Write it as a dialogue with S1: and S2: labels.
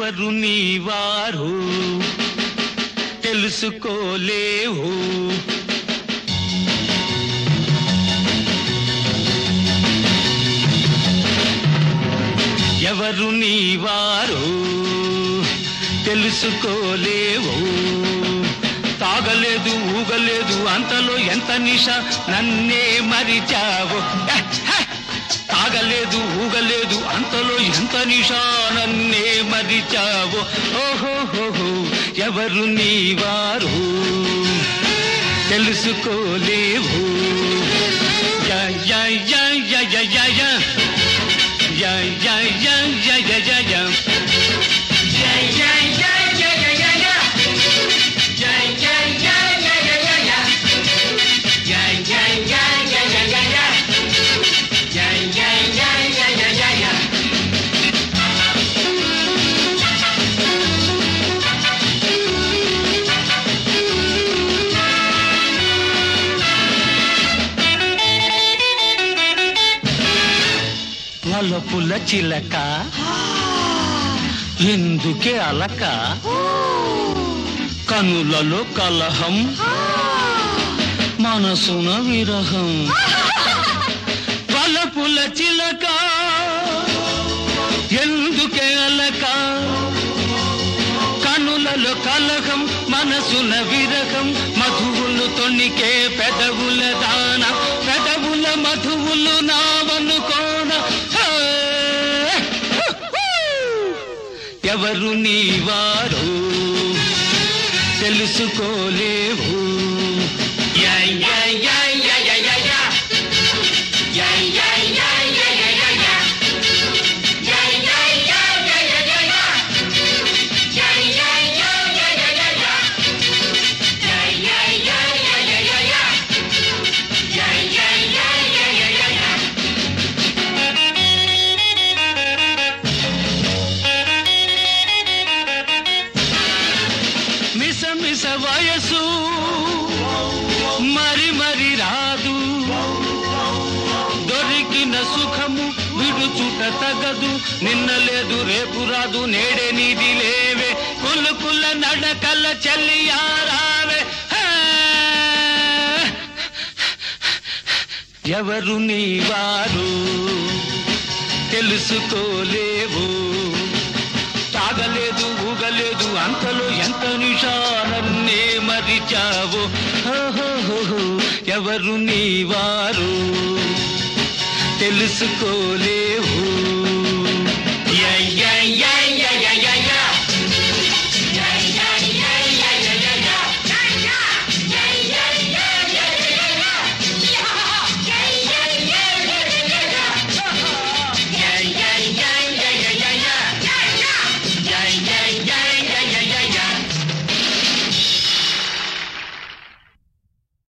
S1: ఎవరు నీవారు తెలుసుకోలేవు ఎవరు నీవారు తెలుసుకోలేవు తాగలేదు ఊగలేదు అంతలో ఎంత నిష నన్నే మరిచావు హె, హె! తాగలేదు ఊగలేదు అంతలో ఎంత నిష నన్నే మరిచావు ఓహోహోహో ఎవరు నీవారు తెలుసుకోలేవు యా యా యా యా యా యా యా యా యా యా యా యా యా యా వలపుల చిలక ఎందుకే అలక కనులలో కలహం మనసున విరహం వలపుల చిలక ఎందుకే అలక కనులలో కలహం మనసున విరహం మధువులు తొణికే పెదవుల దాన పెదవుల మధువులు నావనుకోన హే! ఎవరు నీవారు తెలుసుకోలేవు యా, యా, యా, యా, యా, యా, యా. యా, యా, యా, యా, యా, యా, యా. యా, యా, యా, యా, యా, యా, యా. యా, యా, యా, యా, యా, యా, యా. యా, యా, యా, యా, యా, యా, యా. యా, యా, యా, యా, యా, యా, యా. మిస మిస వయసు మరి మరి రాదు దొరికిన సుఖము విడుచుట తగదు నిన్న లేదు రేపు రాదు నేడే నీది లేవే కులు కుల నడకల చెల్లియారావే హే! ఎవరు నీవారు తెలుసుకోలేవు తాగలేదు ఊగలేదు అంతలో ఎంత నిషానన్నే మరిచావు ఓహోహోహో, ఎవరు నీవారు తెలుసుకోలేవు